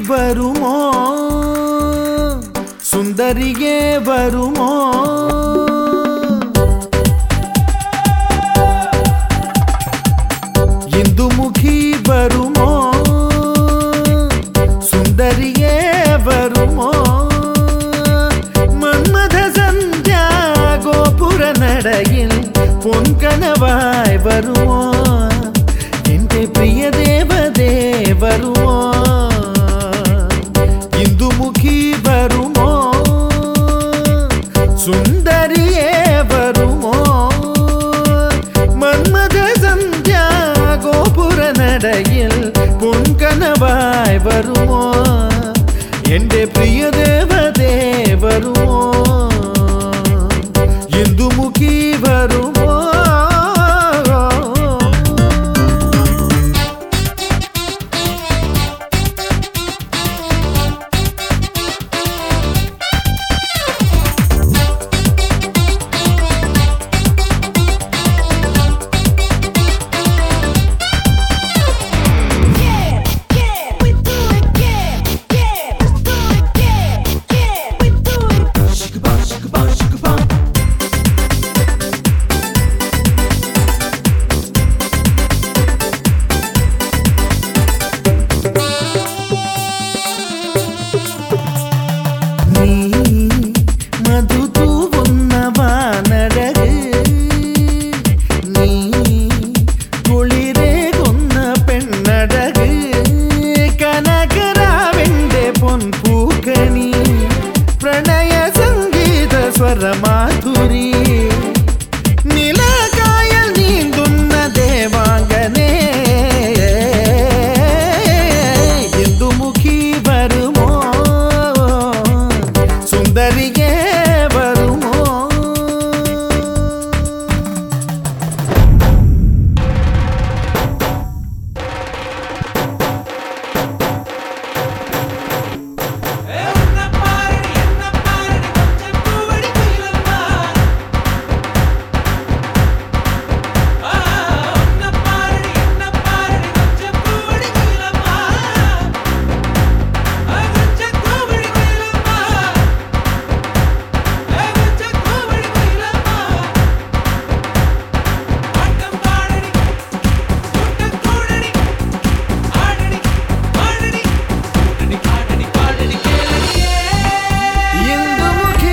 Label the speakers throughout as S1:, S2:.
S1: வருமோ சுந்தரியே வருமோ இந்துமுகி வருமோ சுந்தரியே வருமோ மன்மத சந்தியா கோபுர நடையில் பொன்கனவாய் வருமோ எന്റെ പ്രിയ ദേവതേ വരുമോ ഇന്ദുമുഖി വരുമോ സുന്ദരിയേ വരുമോ മന്മഥ സന്ധ്യാ ഗോപുര നടയിൽ പൊൻകനവായി വരുമോ എന്റെ പ്രിയ ദേവതേ വരുമോ ഇന്ദുമുഖി വരുമോ
S2: Yeah, yeah, we do it. Yeah, yeah, let's do it. Yeah, yeah, we do it.
S3: Shikabam, shikabam, shikabam.
S1: നീ മധു തൂവുന്ന വാനഴക് നീ കുളിരേകുന്ന പെണ്ണഴക് കനകരാവിന്റെ പൊൻപൂക്കണി പ്രണയ സംഗീത സ്വരമാധുരി നിലകായൽ നീന്തുന്ന ദേവാംഗനേ ഇന്ദുമുഖി വരുമോ സുന്ദരിയേ വരുമോ
S3: என்ன பாரடி என்ன பாரடி கொஞ்சம் பூவடி குயிலம்மா ஆ என்ன பாரடி என்ன பாரடி கொஞ்சம் பூவடி குயிலம்மா ஆ கொஞ்சம் பூவடி குயிலம்மா ஆ கொஞ்சம் பூவடி குயிலம்மா ஆட்டம் பாடடி கூட்டம் கூடடி ஆடடி பாடடி கூடடி பாடடி பாடடி கேளடியே
S1: ഇന്ദുമുഖി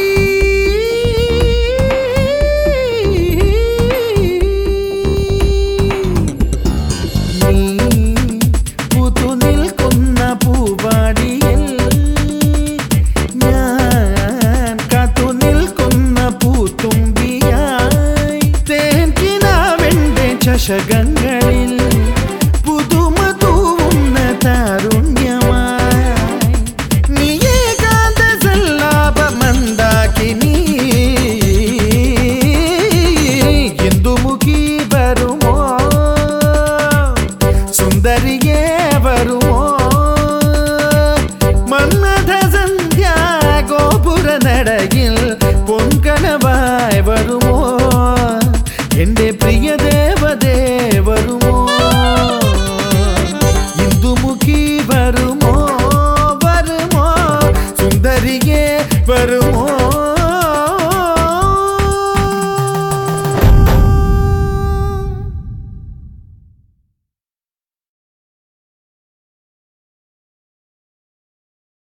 S1: നീ പൂത്തു നിൽക്കുന്ന പൂവാടിയിൽ ഞാൻ കാത്തു നിൽക്കുന്ന പൂത്തുമ്പിയായി തേൻ കിനാവിൻ്റെ ചഷകങ്ങളിൽ